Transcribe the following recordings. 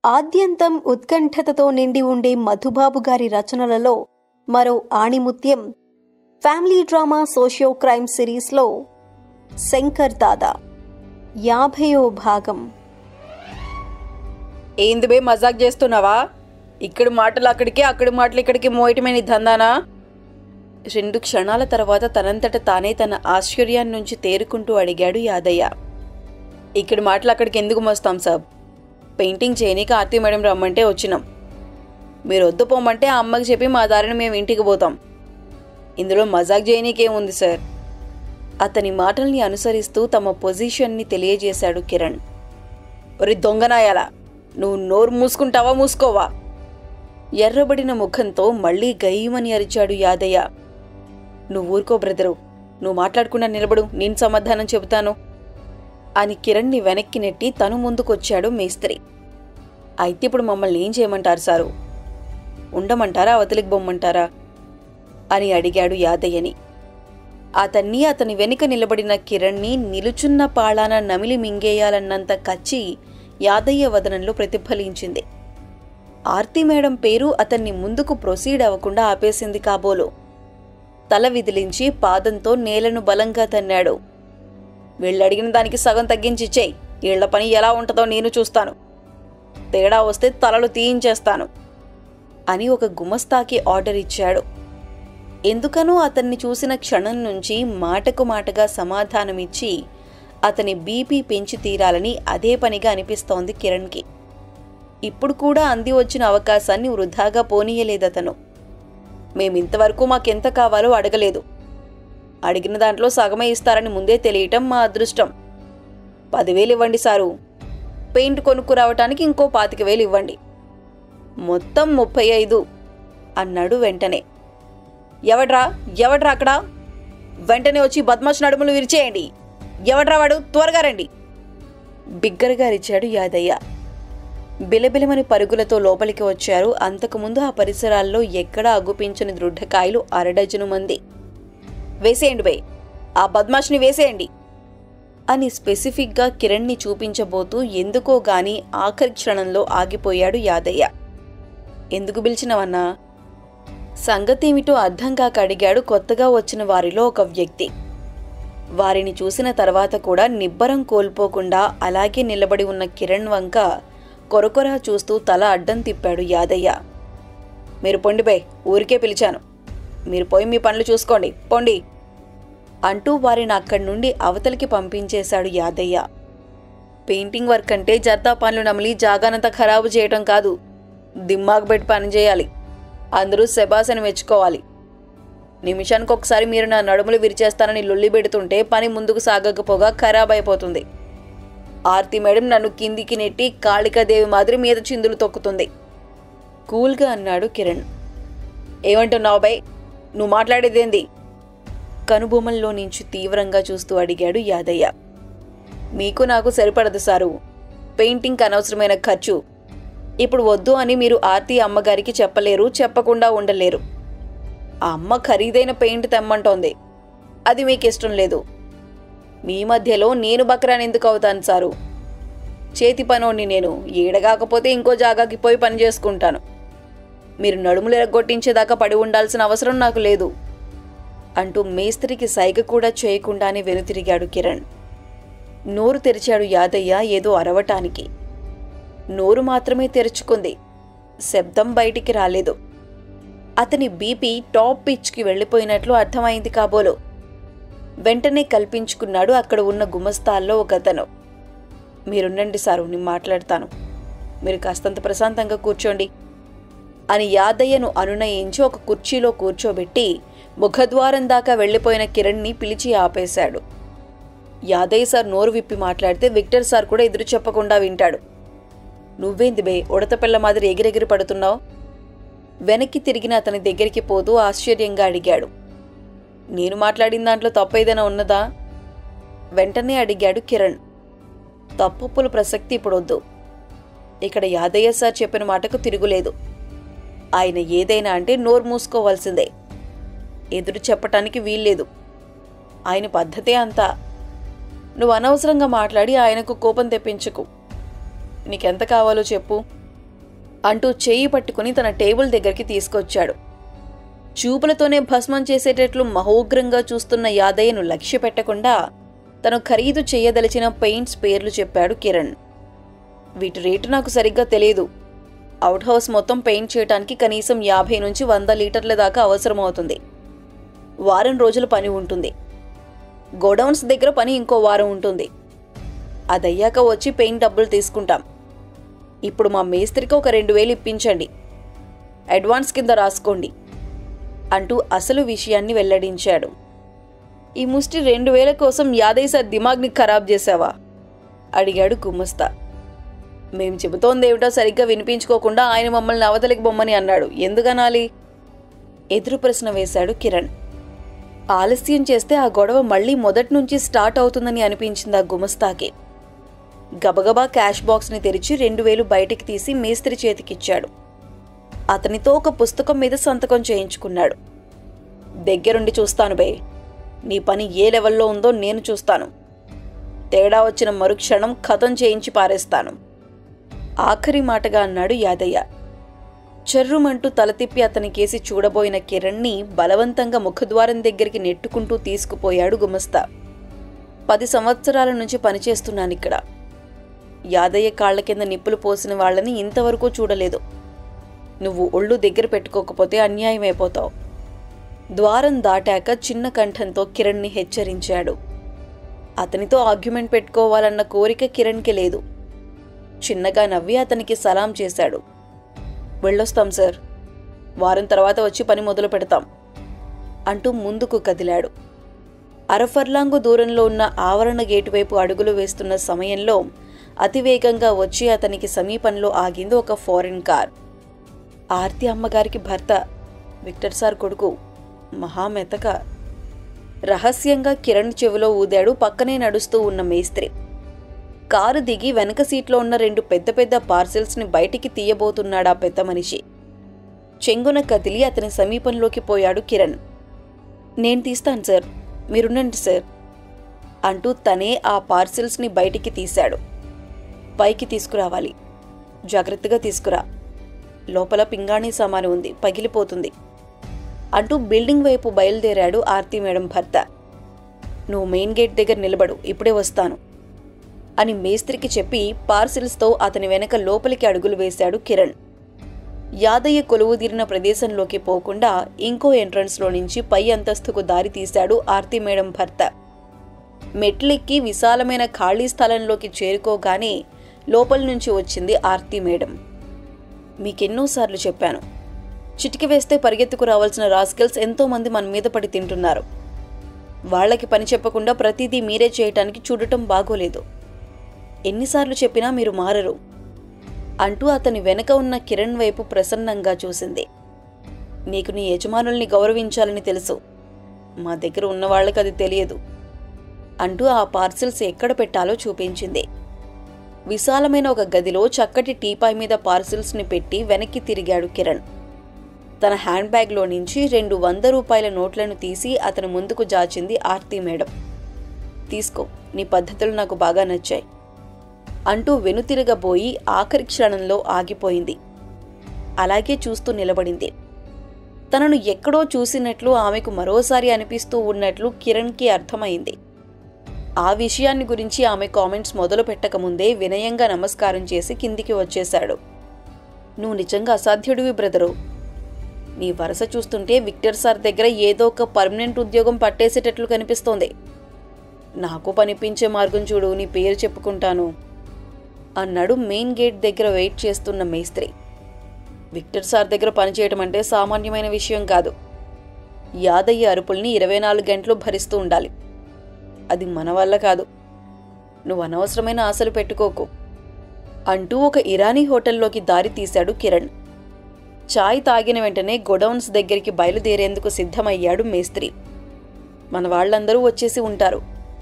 ఆద్యంతం ఉత్కంఠతతో నిండి ఉండే మధుబాబు గారి రచనలలో మరో ఆణిముత్యం ఫ్యామిలీ డ్రామా సోషియో క్రైమ్ సిరీస్లో శంకర్ దాదా యాభయో భాగం ఏంది బే మజాక్ చేస్తున్నావా ఇక్కడి మాటలు అక్కడికి అక్కడి మాటలు ఇక్కడికి మోయటమే నీ దందానా రెండు క్షణాల తర్వాత తనంతట తానే తన ఆశ్చర్యాన్ని నుంచి తేరుకుంటూ అడిగాడు యాదయ్య ఇక్కడి మాటలు అక్కడికి ఎందుకు మోస్తాం సాబ్ పెయింటింగ్ చేయనీకి ఆర్తి మేడం రమ్మంటే వచ్చినాం మీరు వద్దు పోమంటే ఆ అమ్మకి చెప్పి మా దారిని మేము ఇంటికి పోతాం ఇందులో మజాక్ చేయనీకేముంది సార్ అతని మాటల్ని అనుసరిస్తూ తమ పొజిషన్ని తెలియజేశాడు కిరణ్ ఒరి దొంగనాయాల నువ్వు నోరు మూసుకుంటావా మూసుకోవా ఎర్రబడిన ముఖంతో మళ్ళీ గయ్యమని అరిచాడు యాదయ్య నువ్వు ఊరుకో బ్రదరు నువ్వు మాట్లాడకుండా నిలబడు నేను సమాధానం చెబుతాను అని కిరణ్ని వెనక్కి నెట్టి తను ముందుకొచ్చాడు మేస్త్రి అయితే ఇప్పుడు మమ్మల్ని ఏం చేయమంటారు సారు ఉండమంటారా అవతలికి బొమ్మంటారా అని అడిగాడు యాదయ్యని అతన్ని అతని వెనుక నిలబడిన కిరణ్ని నిలుచున్న పాళాన నమిలి మింగేయాలన్నంత కచ్చి యాదయ్య వదనంలో ప్రతిఫలించింది ఆర్తి మేడం పేరు అతన్ని ముందుకు ప్రొసీడ్ అవ్వకుండా ఆపేసింది కాబోలు తల విదిలించి పాదంతో నేలను బలంగా తన్నాడు వీళ్ళడిగిన దానికి సగం తగ్గించిచ్చేయి వీళ్ల పని ఎలా ఉంటుందో నేను చూస్తాను తేడా వస్తే తలలు తీయించేస్తాను అని ఒక గుమస్తాకి ఆర్డర్ ఇచ్చాడు ఎందుకనో అతన్ని చూసిన క్షణం నుంచి మాటకు మాటగా సమాధానమిచ్చి అతని బీపీ పెంచి తీరాలని అదే పనిగా అనిపిస్తోంది కిరణ్కి ఇప్పుడు కూడా అంది వచ్చిన అవకాశాన్ని వృధాగా పోనీయలేదతను మేమింతవరకు మాకెంత కావాలో అడగలేదు అడిగిన దాంట్లో సగమే ఇస్తారని ముందే తెలియటం మా అదృష్టం పదివేలు ఇవ్వండి సారు పెయింట్ కొనుక్కు రావటానికి ఇంకో పాతిక వేలు ఇవ్వండి మొత్తం ముప్పై ఐదు అన్నాడు వెంటనే ఎవడ్రా ఎవడ్రా అక్కడ వెంటనే వచ్చి బద్మాష్ నడుములు విరిచేయండి ఎవడ్రా వాడు త్వరగా రండి బిగ్గరగా అరిచాడు యాదయ్య బిలబిలమని పరుగులతో లోపలికి వచ్చారు అంతకుముందు ఆ పరిసరాల్లో ఎక్కడా అగుపించని దృఢకాయలు అరడజను మంది వేసేయండి బై ఆ బద్మాష్ని వేసేయండి అని స్పెసిఫిక్గా కిరణ్ని చూపించబోతూ ఎందుకో గాని ఆఖరి క్షణంలో ఆగిపోయాడు యాదయ్య ఎందుకు పిలిచినవన్నా సంగతేమిటో అర్థం కాక అడిగాడు కొత్తగా వచ్చిన వారిలో ఒక వ్యక్తి వారిని చూసిన తర్వాత కూడా నిబ్బరం కోల్పోకుండా అలాగే నిలబడి ఉన్న కిరణ్ వంక కొరకొరా చూస్తూ తల అడ్డం తిప్పాడు యాదయ్య మీరు పొండి బై ఊరికే పిలిచాను మీరు పోయి మీ పనులు చూసుకోండి పొండి అంటూ వారిని అక్కడి నుండి అవతలికి పంపించేశాడు యాదయ్య పెయింటింగ్ వర్క్ అంటే జర్దా పనులు నమిలి జాగానంతా ఖరాబు చేయటం కాదు దిమ్మాకు పెట్టి పని చేయాలి అందరూ శబాసని మెచ్చుకోవాలి నిమిషానికి ఒకసారి మీరు నా నడుములు విరిచేస్తానని లొల్లి పెడుతుంటే పని ముందుకు సాగకపోగా ఖరాబ్ అయిపోతుంది ఆర్తి మేడం నన్ను కిందికి నెట్టి కాళికాదేవి మాదిరి మీద చిందులు తొక్కుతుంది కూల్గా అన్నాడు కిరణ్ ఏమంటున్నావు బై నువ్వు మాట్లాడేదేంది కనుబొమ్మల్లో నుంచి తీవ్రంగా చూస్తూ అడిగాడు యాదయ్య మీకు నాకు సరిపడదు సారు పెయింటింగ్ అనవసరమైన ఖర్చు ఇప్పుడు వద్దు అని మీరు ఆర్తి అమ్మగారికి చెప్పలేరు చెప్పకుండా ఉండలేరు ఆ అమ్మ ఖరీదైన పెయింట్ తెమ్మంటోంది అది మీకు ఇష్టం లేదు మీ మధ్యలో నేను బక్రాన్ ఎందుకు అవుతాను సారు చేతి పనోడిని నేను ఈడగాకపోతే ఇంకో జాగాకి పోయి పని చేసుకుంటాను మీరు నడుములు ఎరగొట్టించేదాకా పడి ఉండాల్సిన అవసరం నాకు లేదు అంటూ మేస్త్రికి సైగ కూడా చేయకుండానే వెనుతిరిగాడు కిరణ్ నోరు తెరిచాడు యాదయ్య ఏదో అరవటానికి నోరు మాత్రమే తెరుచుకుంది శబ్దం బయటికి రాలేదు అతని బీపీ టాప్ పిచ్కి వెళ్ళిపోయినట్లు అర్థమైంది కాబోలు వెంటనే కల్పించుకున్నాడు అక్కడ ఉన్న గుమస్తాల్లో ఒకతను మీరుండండి సారు నేను మాట్లాడతాను మీరు కాస్తంత ప్రశాంతంగా కూర్చోండి అని యాదయ్యను అనునయించి ఒక కుర్చీలో కూర్చోబెట్టి ముఖద్వారం దాకా వెళ్ళిపోయిన కిరణ్ని పిలిచి ఆపేశాడు యాదయ్య సార్ నోరు విప్పి మాట్లాడితే విక్టర్ సార్ కూడా ఎదురు చెప్పకుండా వింటాడు నువ్వేంది బే ఉడతపిల్ల మాదిరి ఎగిరెగిరి పడుతున్నావు వెనక్కి తిరిగిన అతని దగ్గరికి పోతూ ఆశ్చర్యంగా అడిగాడు నేను మాట్లాడిన దాంట్లో తప్పేదైనా ఉన్నదా వెంటనే అడిగాడు కిరణ్ తప్పుల ప్రసక్తి ఇప్పుడొద్దు ఇక్కడ యాదయ్య సార్ చెప్పిన మాటకు తిరుగులేదు ఆయన ఏదైనా అంటే నోరు మూసుకోవాల్సిందే ఎదురు చెప్పటానికి వీల్లేదు ఆయన పద్ధతే అంతా నువ్వు అనవసరంగా మాట్లాడి ఆయనకు కోపం తెప్పించకు నీకెంత కావాలో చెప్పు అంటూ చేయి పట్టుకుని తన టేబుల్ దగ్గరికి తీసుకొచ్చాడు చూపులతోనే భస్మం చేసేటట్లు మహోగ్రంగా చూస్తున్న యాదయ్యను లక్ష్య పెట్టకుండా తను ఖరీదు చేయదలిచిన పెయింట్స్ పేర్లు చెప్పాడు కిరణ్ వీటి రేటు నాకు సరిగ్గా తెలియదు అవుట్ హౌస్ మొత్తం పెయింట్ చేయడానికి కనీసం యాభై నుంచి వంద లీటర్ల దాకా అవసరమవుతుంది వారం రోజుల పని ఉంటుంది గోడౌన్స్ దగ్గర పని ఇంకో వారం ఉంటుంది అదయ్యాక వచ్చి పెయింట్ డబ్బులు తీసుకుంటాం ఇప్పుడు మా మేస్త్రికి ఒక రెండు వేలు ఇప్పించండి అడ్వాన్స్ కింద రాసుకోండి అంటూ అసలు విషయాన్ని వెల్లడించాడు ఈ ముష్టి రెండు వేల కోసం యాదయ్య సార్ దిమాగ్ని ఖరాబ్ చేశావా అడిగాడు గుమస్తా మేం చెబుతోందేమిటో సరిగ్గా వినిపించుకోకుండా ఆయన మమ్మల్ని అవతలికి బొమ్మని అన్నాడు ఎందుకనాలి ఎదురు ప్రశ్న వేశాడు కిరణ్ ఆలస్యం చేస్తే ఆ గొడవ మళ్ళీ మొదటి నుంచి స్టార్ట్ అవుతుందని అనిపించింది ఆ గుమస్తాకి గబగబా క్యాష్ బాక్స్ని తెరిచి రెండు వేలు బయటికి తీసి మేస్త్రి చేతికిచ్చాడు అతనితో ఒక పుస్తకం మీద సంతకం చేయించుకున్నాడు దగ్గరుండి చూస్తాను బే నీ పని ఏ లెవెల్లో ఉందో నేను చూస్తాను తేడా వచ్చిన మరుక్షణం కథం చేయించి పారేస్తాను ఆఖరి మాటగా అన్నాడు యాదయ్య చెర్రుమంటూ తల తిప్పి అతని కేసి చూడబోయిన కిరణ్ని బలవంతంగా ముఖద్వారం దగ్గరికి నెట్టుకుంటూ తీసుకుపోయాడు గుమస్తా పది సంవత్సరాల నుంచి పనిచేస్తున్నానిక్కడ యాదయ్య కాళ్ల కింద నిప్పులు పోసిన వాళ్ళని ఇంతవరకు చూడలేదు నువ్వు ఒళ్ళు దగ్గర పెట్టుకోకపోతే అన్యాయమైపోతావు ద్వారం దాటాక చిన్న కంఠంతో కిరణ్ని హెచ్చరించాడు అతనితో ఆర్గ్యుమెంట్ పెట్టుకోవాలన్న కోరిక కిరణ్కి లేదు చిన్నగా నవ్వి అతనికి సలాం చేశాడు వెళ్ళొస్తాం సార్ వారం తర్వాత వచ్చి పని మొదలు పెడతాం అంటూ ముందుకు కదిలాడు అరఫర్లాంగు దూరంలో ఉన్న ఆవరణ గేటు వైపు అడుగులు వేస్తున్న సమయంలో అతివేగంగా వచ్చి అతనికి సమీపంలో ఆగింది ఒక ఫారిన్ కార్ ఆర్తి అమ్మగారికి భర్త విక్టర్ సార్ కొడుకు మహామెతక రహస్యంగా కిరణ్ చెవిలో ఊదాడు పక్కనే నడుస్తూ ఉన్న మేస్త్రి కారు దిగి వెనక సీట్లో ఉన్న రెండు పెద్ద పెద్ద పార్సెల్స్ని బయటికి తీయబోతున్నాడా పెద్ద మనిషి చెంగున కదిలి అతని సమీపంలోకి పోయాడు కిరణ్ నేను తీస్తాను సార్ మీరుండండి సార్ అంటూ తనే ఆ పార్సిల్స్ని బయటికి తీశాడు పైకి తీసుకురావాలి జాగ్రత్తగా తీసుకురా లోపల పింగాణీ సామాను ఉంది పగిలిపోతుంది అంటూ బిల్డింగ్ వైపు బయలుదేరాడు ఆర్తి మేడం భర్త నువ్వు మెయిన్ గేట్ దగ్గర నిలబడు ఇప్పుడే వస్తాను అని మేస్త్రికి చెప్పి పార్సిల్స్తో అతని వెనక లోపలికి అడుగులు వేశాడు కిరణ్ యాదయ్య కొలువుదీరిన ప్రదేశంలోకి పోకుండా ఇంకో ఎంట్రన్స్లో నుంచి పై అంతస్తుకు దారి తీశాడు ఆర్తి మేడం భర్త మెట్లెక్కి విశాలమైన ఖాళీ స్థలంలోకి చేరుకోగానే లోపల నుంచి వచ్చింది ఆర్తి మేడం మీకెన్నోసార్లు చెప్పాను చిటికి వేస్తే పరిగెత్తుకు రావాల్సిన రాస్కెల్స్ ఎంతో మంది మన మీద పడి తింటున్నారు వాళ్ళకి పని చెప్పకుండా ప్రతిదీ మీరే చేయటానికి చూడటం బాగోలేదు ఎన్నిసార్లు చెప్పినా మీరు మారరు అంటూ అతని వెనక ఉన్న కిరణ్ వైపు ప్రసన్నంగా చూసింది నీకు నీ యజమానుల్ని గౌరవించాలని తెలుసు మా దగ్గర ఉన్న వాళ్ళకి అది తెలియదు అంటూ ఆ పార్సిల్స్ ఎక్కడ పెట్టాలో చూపించింది విశాలమైన ఒక గదిలో చక్కటి టీపాయ్ మీద పార్సిల్స్ని పెట్టి వెనక్కి తిరిగాడు కిరణ్ తన హ్యాండ్ బ్యాగ్లో నుంచి రెండు వంద రూపాయల నోట్లను తీసి అతని ముందుకు జాచింది ఆర్తి మేడం తీసుకో నీ పద్ధతులు నాకు బాగా నచ్చాయి అంటూ వెనుతిరగబోయి ఆఖరి క్షణంలో ఆగిపోయింది అలాగే చూస్తూ నిలబడింది తనను ఎక్కడో చూసినట్లు ఆమెకు మరోసారి అనిపిస్తూ ఉన్నట్లు కిరణ్కి అర్థమైంది ఆ విషయాన్ని గురించి ఆమె కామెంట్స్ మొదలు పెట్టకముందే వినయంగా నమస్కారం చేసి కిందికి వచ్చేశాడు నువ్వు నిజంగా అసాధ్యుడివి బ్రదరు నీ వరస చూస్తుంటే విక్టర్ సార్ దగ్గర ఏదో ఒక పర్మనెంట్ ఉద్యోగం పట్టేసేటట్లు కనిపిస్తోంది నాకు పనిపించే మార్గం చూడు నీ పేరు చెప్పుకుంటాను అన్నాడు మెయిన్ గేట్ దగ్గర వెయిట్ చేస్తున్న మేస్త్రి విక్టర్ సార్ దగ్గర పనిచేయటం అంటే సామాన్యమైన విషయం కాదు యాదయ్య అరుపుల్ని ఇరవై నాలుగు గంటలు భరిస్తూ ఉండాలి అది మన వల్ల కాదు నువ్వు అనవసరమైన ఆశలు పెట్టుకోకు అంటూ ఒక ఇరానీ హోటల్లోకి దారి తీశాడు కిరణ్ చాయ్ తాగిన వెంటనే గొడౌన్స్ దగ్గరికి బయలుదేరేందుకు సిద్ధమయ్యాడు మేస్త్రి మన వాళ్ళందరూ వచ్చేసి ఉంటారు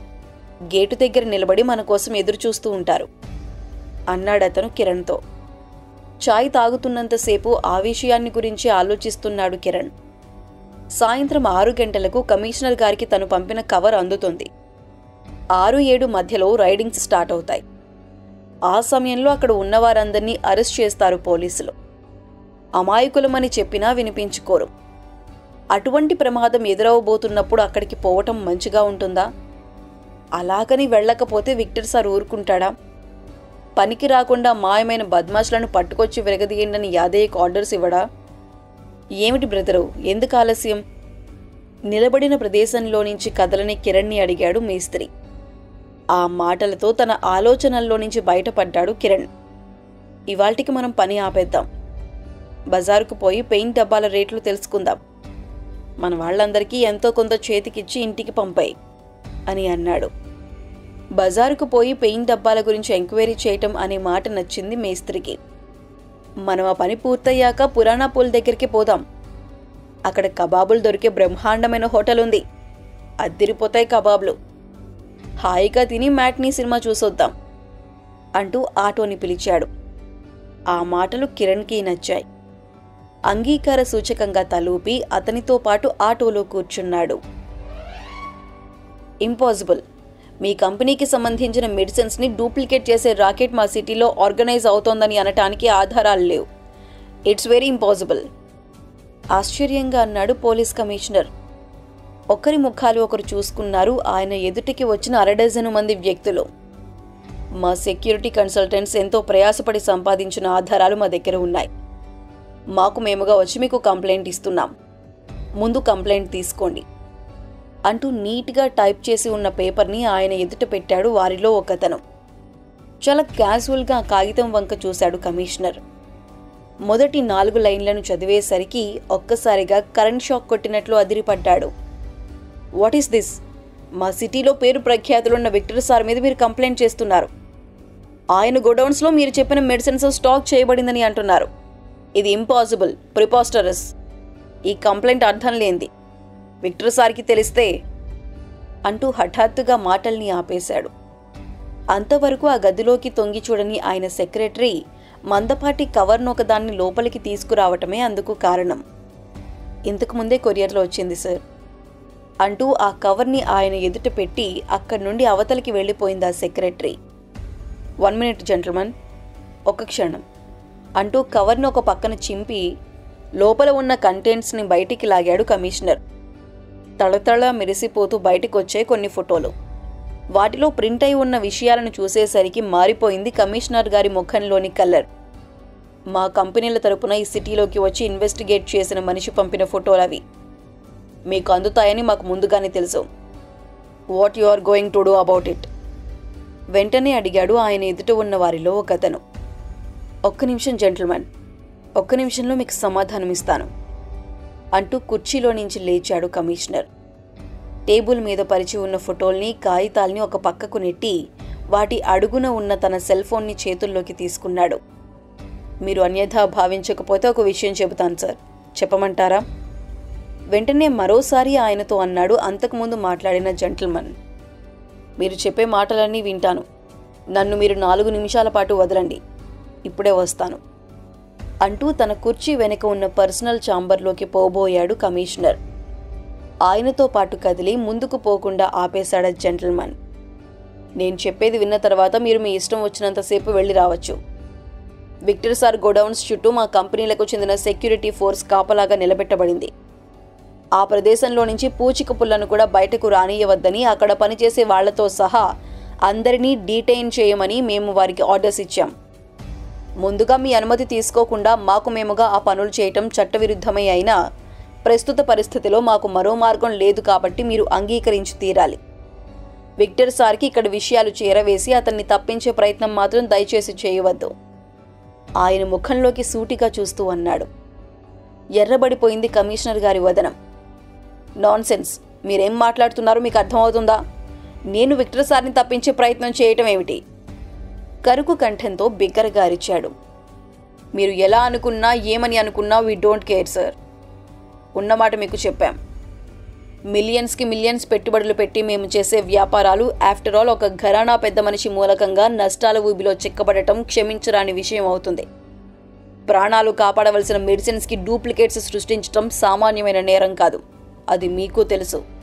గేటు దగ్గర నిలబడి మన కోసం ఎదురు చూస్తూ ఉంటారు అన్నాడతను కిరణ్తో చాయ్ తాగుతున్నంతసేపు ఆ విషయాన్ని గురించి ఆలోచిస్తున్నాడు కిరణ్ సాయంత్రం ఆరు గంటలకు కమిషనర్ గారికి తను పంపిన కవర్ అందుతుంది ఆరు ఏడు మధ్యలో రైడింగ్స్ స్టార్ట్ అవుతాయి ఆ సమయంలో అక్కడ ఉన్నవారందరినీ అరెస్ట్ చేస్తారు పోలీసులు అమాయకులమని చెప్పినా వినిపించుకోరు అటువంటి ప్రమాదం ఎదురవబోతున్నప్పుడు అక్కడికి పోవటం మంచిగా ఉంటుందా అలాగని వెళ్ళకపోతే విక్టర్ సార్ ఊరుకుంటాడా పనికి రాకుండా మాయమైన బద్మాష్లను పట్టుకొచ్చి విరగదీయండని యాదయ్యకు ఆర్డర్స్ ఇవ్వడా ఏమిటి బ్రదరు ఎందుకు ఆలస్యం నిలబడిన ప్రదేశంలో నుంచి కదలని కిరణ్ని అడిగాడు మేస్త్రి ఆ మాటలతో తన ఆలోచనల్లో నుంచి బయటపడ్డాడు కిరణ్ ఇవాల్టికి మనం పని ఆపేద్దాం బజారుకు పోయి పెయింట్ డబ్బాల రేట్లు తెలుసుకుందాం మన వాళ్ళందరికీ ఎంతో కొంత చేతికిచ్చి ఇంటికి పంపాయి అని అన్నాడు బజారుకు పోయి పెయింట్ డబ్బాల గురించి ఎంక్వైరీ చేయటం అనే మాట నచ్చింది మేస్త్రికి మనం ఆ పని పూర్తయ్యాక పురాణా పూల్ దగ్గరికి పోదాం అక్కడ కబాబులు దొరికే బ్రహ్మాండమైన హోటల్ ఉంది అద్దిరిపోతాయి కబాబులు హాయిగా తిని మ్యాట్నీ సినిమా చూసొద్దాం అంటూ ఆటోని పిలిచాడు ఆ మాటలు కిరణ్కి నచ్చాయి అంగీకార సూచకంగా తలూపి అతనితో పాటు ఆటోలో కూర్చున్నాడు ఇంపాసిబుల్ మీ కంపెనీకి సంబంధించిన మెడిసిన్స్ని డూప్లికేట్ చేసే రాకెట్ మా సిటీలో ఆర్గనైజ్ అవుతోందని అనటానికి ఆధారాలు లేవు ఇట్స్ వెరీ ఇంపాసిబుల్ ఆశ్చర్యంగా అన్నాడు పోలీస్ కమిషనర్ ఒకరి ముఖాలు ఒకరు చూసుకున్నారు ఆయన ఎదుటికి వచ్చిన అరడజను మంది వ్యక్తులు మా సెక్యూరిటీ కన్సల్టెంట్స్ ఎంతో ప్రయాసపడి సంపాదించిన ఆధారాలు మా దగ్గర ఉన్నాయి మాకు మేముగా వచ్చి మీకు కంప్లైంట్ ఇస్తున్నాం ముందు కంప్లైంట్ తీసుకోండి అంటూ నీట్గా టైప్ చేసి ఉన్న పేపర్ని ఆయన ఎదుట పెట్టాడు వారిలో ఒకతను చాలా క్యాజువల్గా ఆ కాగితం వంక చూశాడు కమిషనర్ మొదటి నాలుగు లైన్లను చదివేసరికి ఒక్కసారిగా కరెంట్ షాక్ కొట్టినట్లు అదిరిపడ్డాడు వాట్ ఈస్ దిస్ మా సిటీలో పేరు ప్రఖ్యాతులున్న విక్టర్ సార్ మీద మీరు కంప్లైంట్ చేస్తున్నారు ఆయన గోడౌన్స్లో మీరు చెప్పిన మెడిసిన్స్ స్టాక్ చేయబడిందని అంటున్నారు ఇది ఇంపాసిబుల్ ప్రిపాస్టరస్ ఈ కంప్లైంట్ అర్థం లేనిది విక్టర్ సార్కి తెలిస్తే అంటూ హఠాత్తుగా మాటల్ని ఆపేశాడు అంతవరకు ఆ గదిలోకి తొంగి చూడని ఆయన సెక్రటరీ మందపాటి కవర్ను ఒకదాన్ని లోపలికి తీసుకురావటమే అందుకు కారణం ఇంతకు ముందే కొరియర్లో వచ్చింది సార్ అంటూ ఆ కవర్ని ఆయన ఎదుట పెట్టి అక్కడి నుండి అవతలికి వెళ్ళిపోయింది ఆ సెక్రటరీ వన్ మినిట్ జెంటల్మన్ ఒక క్షణం అంటూ కవర్ను ఒక పక్కన చింపి లోపల ఉన్న కంటెంట్స్ని బయటికి లాగాడు కమిషనర్ తళతళ మెరిసిపోతూ బయటికి వచ్చే కొన్ని ఫోటోలు వాటిలో ప్రింట్ అయి ఉన్న విషయాలను చూసేసరికి మారిపోయింది కమిషనర్ గారి ముఖంలోని కలర్ మా కంపెనీల తరపున ఈ సిటీలోకి వచ్చి ఇన్వెస్టిగేట్ చేసిన మనిషి పంపిన ఫోటోలు అవి మీకు అందుతాయని మాకు ముందుగానే తెలుసు what you are going to do about it వెంటనే అడిగాడు ఆయన ఎదుట ఉన్న వారిలో ఒకతను ఒక్క నిమిషం జెంటిల్మెన్ ఒక్క నిమిషంలో మీకు సమాధానం ఇస్తాను అంటూ కుర్చీలో నుంచి లేచాడు కమిషనర్ టేబుల్ మీద పరిచి ఉన్న ఫోటోల్ని కాగితాల్ని ఒక పక్కకు నెట్టి వాటి అడుగున ఉన్న తన సెల్ ఫోన్ని చేతుల్లోకి తీసుకున్నాడు మీరు అన్యథా భావించకపోతే ఒక విషయం చెబుతాను సార్ చెప్పమంటారా వెంటనే మరోసారి ఆయనతో అన్నాడు అంతకుముందు మాట్లాడిన జెంటిల్మన్ మీరు చెప్పే మాటలన్నీ వింటాను నన్ను మీరు నాలుగు నిమిషాల పాటు వదలండి ఇప్పుడే వస్తాను అంటూ తన కుర్చీ వెనుక ఉన్న పర్సనల్ ఛాంబర్లోకి పోబోయాడు కమిషనర్ ఆయనతో పాటు కదిలి ముందుకు పోకుండా ఆపేశాడు జెంటిల్మన్ నేను చెప్పేది విన్న తర్వాత మీరు మీ ఇష్టం వచ్చినంతసేపు వెళ్ళి రావచ్చు విక్టర్ సార్ గోడౌన్స్ చుట్టూ మా కంపెనీలకు చెందిన సెక్యూరిటీ ఫోర్స్ కాపలాగా నిలబెట్టబడింది ఆ ప్రదేశంలో నుంచి పూచిక పుల్లను కూడా బయటకు రానియవద్దని అక్కడ పనిచేసే వాళ్లతో సహా అందరినీ డీటైన్ చేయమని మేము వారికి ఆర్డర్స్ ఇచ్చాం ముందుగా మీ అనుమతి తీసుకోకుండా మాకు మేముగా ఆ పనులు చేయటం చట్టవిరుద్ధమే అయినా ప్రస్తుత పరిస్థితిలో మాకు మరో మార్గం లేదు కాబట్టి మీరు అంగీకరించి తీరాలి విక్టర్ సార్కి ఇక్కడ విషయాలు చేరవేసి అతన్ని తప్పించే ప్రయత్నం మాత్రం దయచేసి చేయవద్దు ఆయన ముఖంలోకి సూటిగా చూస్తూ అన్నాడు ఎర్రబడిపోయింది కమిషనర్ గారి వదనం నాన్సెన్స్ మీరేం మాట్లాడుతున్నారో మీకు అర్థమవుతుందా నేను విక్టర్ సార్ని తప్పించే ప్రయత్నం చేయటం ఏమిటి కరుకు కంఠంతో బిగ్గరగా అరిచాడు మీరు ఎలా అనుకున్నా ఏమని అనుకున్నా వీ డోంట్ కేర్ సార్ ఉన్నమాట మీకు చెప్పాం మిలియన్స్కి మిలియన్స్ పెట్టుబడులు పెట్టి మేము చేసే వ్యాపారాలు ఆఫ్టర్ ఆల్ ఒక ఘరానా పెద్ద మనిషి మూలకంగా నష్టాల ఊబిలో చిక్కబడటం క్షమించరాని విషయం అవుతుంది ప్రాణాలు కాపాడవలసిన మెడిసిన్స్కి డూప్లికేట్స్ సృష్టించటం సామాన్యమైన నేరం కాదు అది మీకు తెలుసు